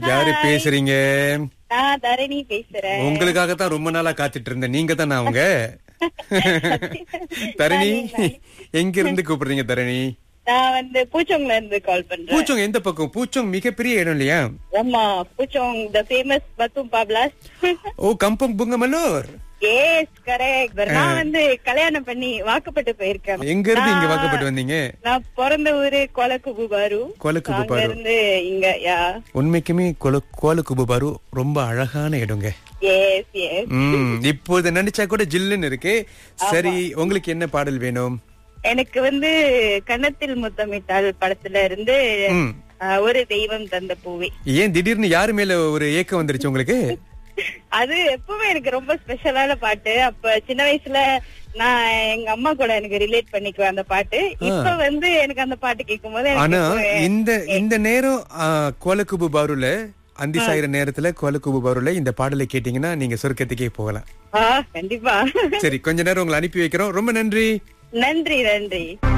யாரு பேசுறீங்க நான் தரணி பேசுறேன் உங்களுக்காக தான் ரொம்ப நாளா காத்துட்டு இருந்தேன் நீங்க தானே அவங்க தரணி எங்க இருந்து கூப்பிடுறீங்க தரணி நான் வந்து பூச்சோங்ல இருந்து கால் பண்றேன் பூச்சோங் எந்த பக்கம் பூச்சோங் மிகப்பெரிய இடம் இல்லையா ஆமா பூச்சோங் த ஃபேமஸ் பத்தும் பாப்லாஸ் ஓ கம்பம் புங்கமல்லூர் எஸ் கரெக்ட் நான் வந்து கல்யாணம் பண்ணி வாக்கப்பட்டு போயிருக்கேன் எங்க இருந்து இங்க நான்- வாக்கப்பட்டு வந்தீங்க நான் பிறந்த ஊரு கோலக்குபுபாரு கோலக்குபுபாரு. அங்க இருந்து இங்க யா உண்மைக்குமே கோல கோலக்குபுபாரு ரொம்ப அழகான இடங்க எஸ் எஸ் ம் இப்போது நினைச்சா கூட ஜில்லுன்னு இருக்கு சரி உங்களுக்கு என்ன பாடல் வேணும் எனக்கு வந்து கன்னத்தில் முத்தமிட்டால் படத்துல இருந்து ம். ஆஹ், ஒரு தெய்வம் தந்த பூவே ஏன் திடீர்னு யாரு மேல ஒரு ஏக்கம் வந்துருச்சு உங்களுக்கு அது எப்பவுமே எனக்கு ரொம்ப ஸ்பெஷலான பாட்டு அப்ப சின்ன வயசுல நான் எங்க அம்மா கூட எனக்கு ரிலேட் பண்ணிக்குவேன் அந்த பாட்டு இப்ப வந்து எனக்கு அந்த பாட்டு கேட்கும் போது எனக்கு ஆனா எப்பவுமே- இந்த இந்த நேரம் ஆ, கோலக்குபு பாருல அந்தி சாயிர நேரத்துல கோலக்குபு பாருல இந்த பாடலை கேட்டீங்கன்னா நீங்க சொர்க்கத்துக்கே போகலாம் ஆ, கண்டிப்பா சரி கொஞ்ச நேரம் உங்களை அனுப்பி வைக்கிறோம் ரொம்ப நன்றி நன்றி நன்றி